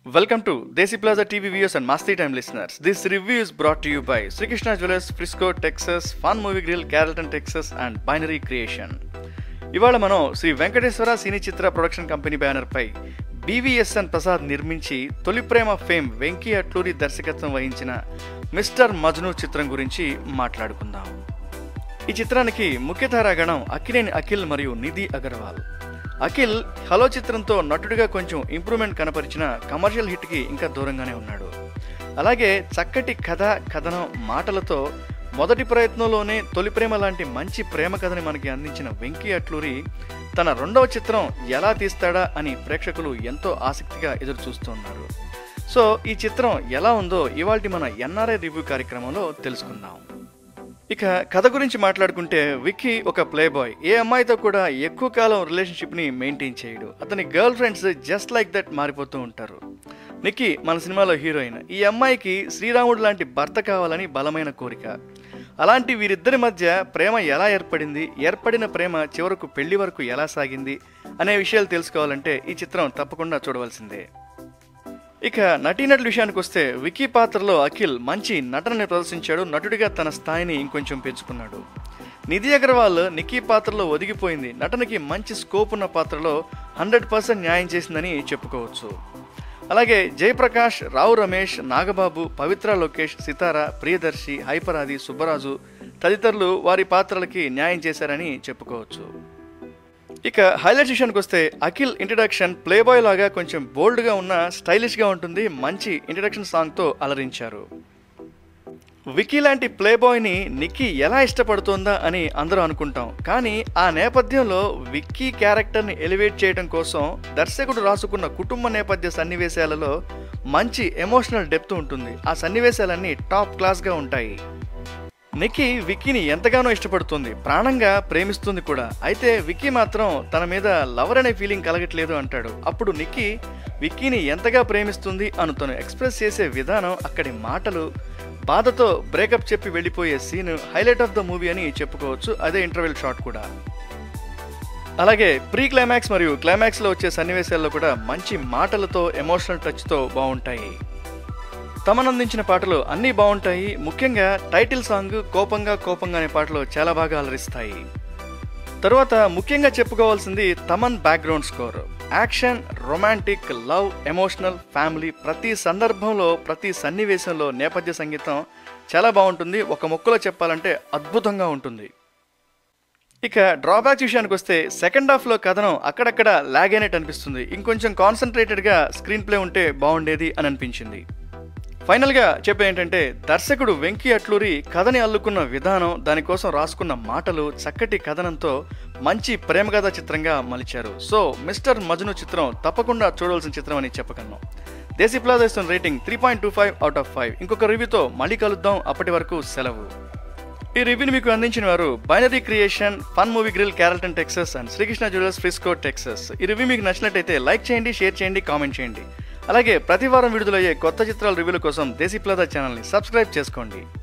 Welcome to Desi Plaza TV viewers and Masti Time listeners. This review is brought to you by Sri Krishna Jewelers, Frisco, Texas, Fun Movie Grill, Carrollton, Texas and Binary Creation. ఇవాళ మనం Sri Venkateswara cine Chitra production company బ్యానర్పై BVSN Prasad నిర్మించి తొలి ప్రేమ fame Venky Atluri దర్శకత్వం వహించిన mister Majnu చిత్రం గురించి మాట్లాడుకుందాం ఈ చిత్రానికి ముఖ్యధారాగణం అఖిలేని అఖిల్ మరియు నిధి అగర్వాల్ అఖిల్ హలో చిత్రంతో నటుడిగా కొంచెం ఇంప్రూవ్మెంట్ కనపరిచిన కమర్షియల్ హిట్కి ఇంకా దూరంగానే ఉన్నాడు అలాగే చక్కటి కథ కథనం మాటలతో మొదటి ప్రయత్నంలోనే తొలి ప్రేమ లాంటి మంచి ప్రేమ కథని మనకి అందించిన వెంకీ అట్లూరి తన రెండవ చిత్రం ఎలా తీస్తాడా అని ప్రేక్షకులు ఎంతో ఆసక్తిగా ఎదురు చూస్తున్నారు సో ఈ చిత్రం ఎలా ఉందో ఇవాల్టి మన ఎన్ఆర్ఐ రివ్యూ కార్యక్రమంలో తెలుసుకుందాం ఇక కథ గురించి మాట్లాడుకుంటే విక్కీ ఒక ప్లే బాయ్ ఏ అమ్మాయితో కూడా ఎక్కువ కాలం రిలేషన్షిప్ ని మెయింటైన్ చేయడు అతని girlfriends just like that మారిపోతూ ఉంటారు నిక్కీ మన సినిమాలో హీరోయిన్ ఈ అమ్మాయికి శ్రీరాముడు లాంటి భర్త కావాలని బలమైన కోరిక అలాంటి వీరిద్దరి మధ్య ప్రేమ ఎలా ఏర్పడింది ఏర్పడిన ప్రేమ చివరకు పెళ్లి వరకు ఎలా సాగింది అనే విషయాలు తెలుసుకోవాలంటే ఈ చిత్రం తప్పకుండా చూడవలసిందే ఇక నటీనటుల విషయానికి వస్తే వికీ పాత్రలో అఖిల్ మంచి నటనని ప్రదర్శించాడు నటుడిగా తన స్థాయిని ఇంకొంచెం పెంచుకున్నాడు నిధి అగర్వాల్ నిక్కీ పాత్రలో ఒదిగిపోయింది నటనకి మంచి స్కోప్ ఉన్న పాత్రలో హండ్రెడ్ పర్సెంట్ న్యాయం చేసిందని చెప్పుకోవచ్చు అలాగే జయప్రకాష్ రావు రమేష్ నాగబాబు పవిత్ర లోకేష్ సితార ప్రియదర్శి హైపరాది సుబ్బరాజు తదితరులు వారి పాత్రలకి న్యాయం చేశారని చెప్పుకోవచ్చు ఇక హైలైట్ విషయానికి వస్తే అఖిల్ ఇంట్రడక్షన్ ప్లేబాయ్ లాగా కొంచెం బోల్డ్గా ఉన్న స్టైలిష్గా ఉంటుంది మంచి ఇంట్రడక్షన్ సాంగ్తో అలరించారు వికీ లాంటి ప్లేబాయ్ని నిక్కీ ఎలా ఇష్టపడుతోందా అని అందరూ అనుకుంటాం కానీ ఆ నేపథ్యంలో విక్కీ క్యారెక్టర్ని ఎలివేట్ చేయడం కోసం దర్శకుడు రాసుకున్న కుటుంబ నేపథ్య సన్నివేశాలలో మంచి ఎమోషనల్ డెప్త్ ఉంటుంది ఆ సన్నివేశాలన్నీ టాప్ క్లాస్గా ఉంటాయి నిక్కీ విక్కీని ఎంతగానో ఇష్టపడుతుంది ప్రాణంగా ప్రేమిస్తుంది కూడా అయితే విక్కీ మాత్రం తన మీద లవర్ అనే ఫీలింగ్ కలగట్లేదు అంటాడు అప్పుడు నిక్కీ విక్కీని ఎంతగా ప్రేమిస్తుంది అను తను ఎక్స్ప్రెస్ చేసే విధానం అక్కడి మాటలు బాధతో బ్రేకప్ చెప్పి వెళ్ళిపోయే scene highlight of the movie అని చెప్పుకోవచ్చు అదే ఇంటర్వెల్ షాట్ కూడా అలాగే ప్రీ క్లైమాక్స్ మరియు క్లైమాక్స్లో వచ్చే సన్నివేశాల్లో కూడా మంచి మాటలతో ఎమోషనల్ టచ్తో బాగుంటాయి తమనందించిన పాటలు అన్నీ బాగుంటాయి ముఖ్యంగా టైటిల్ సాంగ్ కోపంగా కోపంగా అనే పాటలు చాలా బాగా అలరిస్తాయి తరువాత ముఖ్యంగా చెప్పుకోవాల్సింది Thaman background score action romantic love emotional family ప్రతి సందర్భంలో ప్రతి సన్నివేశంలో నేపథ్య సంగీతం చాలా బాగుంటుంది ఒక ముక్కలో చెప్పాలంటే అద్భుతంగా ఉంటుంది ఇక డ్రాబ్యాక్స్ విషయానికి వస్తే సెకండ్ హాఫ్లో కథనం అక్కడక్కడ లాగ్ అయినట్టు అనిపిస్తుంది ఇంకొంచెం కాన్సన్ట్రేటెడ్గా స్క్రీన్ ప్లే ఉంటే బాగుండేది అని అనిపించింది ఫైనల్గా చెప్పే ఏంటంటే దర్శకుడు వెంకీ అట్లూరి కథని అల్లుకున్న విధానం దానికోసం రాసుకున్న మాటలు చక్కటి కథనంతో మంచి ప్రేమ కథ చిత్రంగా మలిచారు సో మిస్టర్ మజ్ను చిత్రం తప్పకుండా చూడవలసిన చిత్రం అని చెప్పగలను దేశీ ప్లాజా ఇస్తున్న rating three point two five out of five ఇంకొక రివ్యూతో మళ్ళీ కలుద్దాం అప్పటి వరకు సెలవు ఈ రివ్యూని మీకు అందించిన వారు binary creation fun movie grill Carrollton Texas and Srikrishna jewellers Frisco Texas ఈ రివ్యూ మీకు నచ్చినట్టయితే లైక్ చేయండి షేర్ చేయండి కామెంట్ చేయండి అలాగే ప్రతి వారం విడుదలయ్యే కొత్త చిత్రాల రివ్యూల కోసం దేశీ ప్లాజా ఛానల్ని సబ్స్క్రైబ్ చేసుకోండి